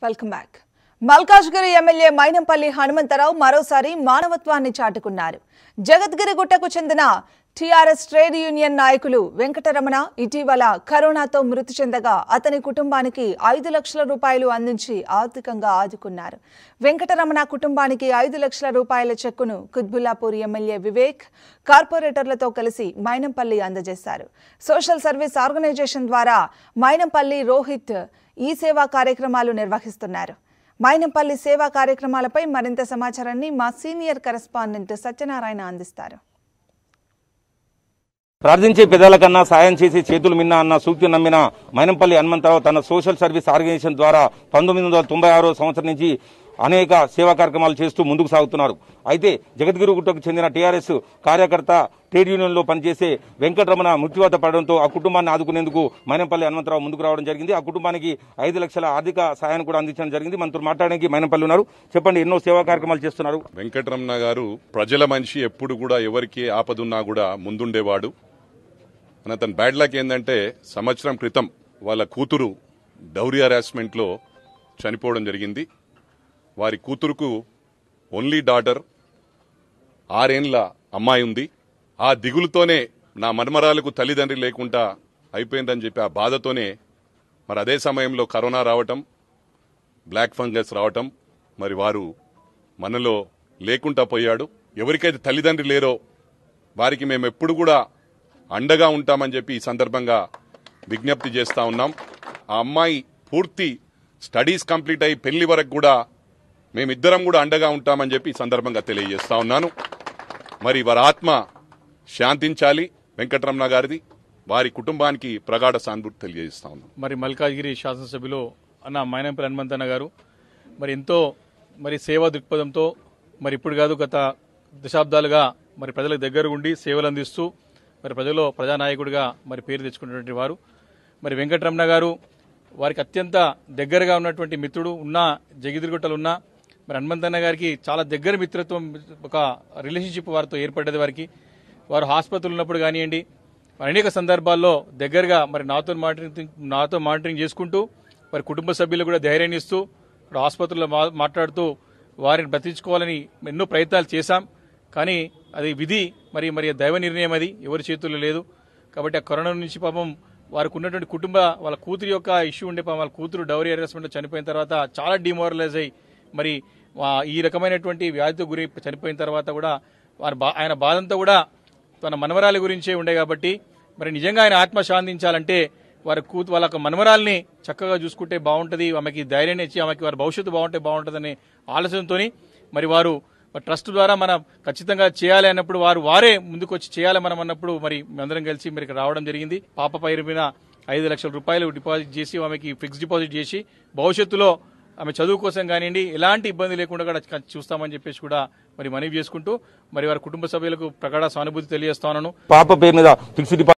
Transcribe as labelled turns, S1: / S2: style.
S1: welcome back Malkajgiri MLA Mynampally Hanumantharao మరోసారి మానవత్వాన్ని చాటుకున్నారు జగద్గిరి గుట్టకు చెందిన టీఆర్ఎస్ ట్రేడ్ యూనియన్ నాయకులు వెంకటరమణ ఇటీవల కరోనాతో మృతి చెందగా అతని కుటుంబానికి ఐదు లక్షల రూపాయలు అందించి ఆర్థికంగా ఆదుకున్నారు వెంకటరమణ కుటుంబానికి ఐదు లక్షల రూపాయల చెక్కును కుత్బుల్లాపూర్ ఎమ్మెల్యే వివేక్ కార్పొరేటర్లతో కలిసి మైనంపల్లి అందజేశారు సోషల్ సర్వీస్ ఆర్గనైజేషన్ ద్వారా మైనంపల్లి రోహిత్ ఈ సేవా కార్యక్రమాలు నిర్వహిస్తున్నారు మైనంపల్లి సేవా కార్యక్రమాలపై మరింత సమాచారాన్ని మా సీనియర్ కరెస్పాండెంట్ సత్యనారాయణ అందిస్తారు
S2: ప్రార్థించే పెదాల కన్నా సాయం చేసి చేతులు మిన్న అన్న సూక్తి నమ్మిన మైనంపల్లి హనుమంతరావు తన సోషల్ సర్వీస్ ఆర్గనైజేషన్ ద్వారా పంతొమ్మిది వందల తొంభై ఆరో సంవత్సరం నుంచి అనేక సేవా కార్యక్రమాలు చేస్తూ ముందుకు సాగుతున్నారు అయితే జగద్గిరిగుట్టకు చెందిన టీఆర్ఎస్ కార్యకర్త ట్రేడ్ యూనియన్లో పనిచేసే వెంకటరమణ మృత్యువాత పడడంతో ఆ కుటుంబాన్ని ఆదుకునేందుకు మైనంపల్లి హనుమంతరావు ముందుకు రావడం జరిగింది ఆ కుటుంబానికి ఐదు లక్షల ఆర్థిక సాయాన్ని కూడా అందించడం జరిగింది మనతో మాట్లాడడానికి మైనంపల్లి ఉన్నారు చెప్పండి ఎన్నో సేవా కార్యక్రమాలు చేస్తున్నారు
S3: వెంకటరమణ గారు ప్రజల మనిషి ఎప్పుడు కూడా ఎవరికి ఆపదున్నా కూడా ముందుండేవాడు మన అతని బ్యాడ్ లక్ ఏంటంటే సంవత్సరం క్రితం వాళ్ళ కూతురు డౌరీ హరాస్మెంట్లో చనిపోవడం జరిగింది వారి కూతురుకు ఓన్లీ డాటర్ ఆరేండ్ల అమ్మాయి ఉంది ఆ దిగులుతోనే నా మన్మరాలకు తల్లిదండ్రి లేకుండా అయిపోయిందని చెప్పి ఆ బాధతోనే మరి అదే సమయంలో కరోనా రావటం బ్లాక్ ఫంగస్ రావటం మరి వారు మనలో లేకుండా పోయాడు ఎవరికైతే తల్లిదండ్రి లేరో వారికి మేము ఎప్పుడు కూడా అండగా ఉంటామని చెప్పి ఈ సందర్భంగా విజ్ఞప్తి చేస్తా ఉన్నాం ఆ అమ్మాయి పూర్తి స్టడీస్ కంప్లీట్ అయ్యి పెళ్లి వరకు కూడా మేమిద్దరం కూడా అండగా ఉంటామని చెప్పి ఈ సందర్భంగా తెలియజేస్తా ఉన్నాను మరి వారి ఆత్మ శాంతించాలి వెంకటరమణ గారిది వారి కుటుంబానికి ప్రగాఢ సానుభూతి తెలియజేస్తా ఉన్నాం
S4: మరి మల్కాజ్గిరి శాసనసభ్యులు అన్న మైనంపల్లి హనుమంతన్న గారు మరి ఎంతో మరి సేవా దృక్పథంతో మరి ఇప్పుడు కాదు గత దశాబ్దాలుగా మరి ప్రజలకు దగ్గర ఉండి సేవలు అందిస్తూ మరి ప్రజల్లో ప్రజానాయకుడిగా మరి పేరు తెచ్చుకున్నటువంటి వారు మరి వెంకటరమణ గారు వారికి అత్యంత దగ్గరగా ఉన్నటువంటి మిత్రుడు ఉన్న జగిదిరిగుట్టలు ఉన్న మరి హనుమంతన్న గారికి చాలా దగ్గర మిత్రత్వం ఒక రిలేషన్షిప్ వారితో ఏర్పడ్డది వారికి వారు ఆసుపత్రులు ఉన్నప్పుడు కానివ్వండి మరి అనేక సందర్భాల్లో దగ్గరగా మరి నాతో మానిటరింగ్ నాతో మానిటరింగ్ చేసుకుంటూ మరి కుటుంబ సభ్యులు కూడా ధైర్యాన్ని ఇస్తూ ఇప్పుడు ఆసుపత్రుల్లో మా- మాట్లాడుతూ వారిని బ్రతించుకోవాలని ఎన్నో ప్రయత్నాలు చేశాం కానీ అది విధి మరి మరి దైవ నిర్ణయం అది ఎవరి చేతుల్లో లేదు కాబట్టి ఆ కరోనా నుంచి పాపం వారికి ఉన్నటువంటి కుటుంబ వాళ్ళ కూతురు యొక్క ఇష్యూ ఉండే పాపం వాళ్ళ కూతురు డౌరీ హెరాస్మెంట్ చనిపోయిన తర్వాత చాలా డిమోరలైజ్ అయ్యి మరి వా- ఈ రకమైనటువంటి వ్యాధితో గురి చనిపోయిన తర్వాత కూడా వారి బా ఆయన బాధంతా కూడా తన మనవరాలి గురించే ఉండే కాబట్టి మరి నిజంగా ఆయన ఆత్మ శాంతించాలంటే వారి కూతు వాళ్ళ యొక్క మనవరాల్ని చక్కగా చూసుకుంటే బాగుంటుంది ఆమెకి ధైర్యాన్ని ఇచ్చి ఆమెకి వారి భవిష్యత్తు బాగుంటే బాగుంటుందనే ఆలోచనతోని మరి వారు మరి ట్రస్ట్ ద్వారా మనం ఖచ్చితంగా చేయాలి అన్నప్పుడు వారు వారే ముందుకు వచ్చి చేయాలి మనం అన్నప్పుడు మరి మేమందరం కలిసి మరి ఇక్కడ రావడం జరిగింది పాప పైరు మీద ఐదు లక్షల రూపాయలు డిపాజిట్ చేసి ఆమెకి ఫిక్స్ డిపాజిట్ చేసి భవిష్యత్తులో ఆమె చదువు కోసం కానివ్వండి ఎలాంటి ఇబ్బంది లేకుండా కూడా చ- చూస్తామని చెప్పేసి కూడా మరి మనవి చేసుకుంటూ మరి వారి కుటుంబ సభ్యులకు ప్రగాఢ సానుభూతి తెలియజేస్తా ఉన్నాను
S2: పాప పేరు మీద ఫిక్స్డ్ డిపాజిట్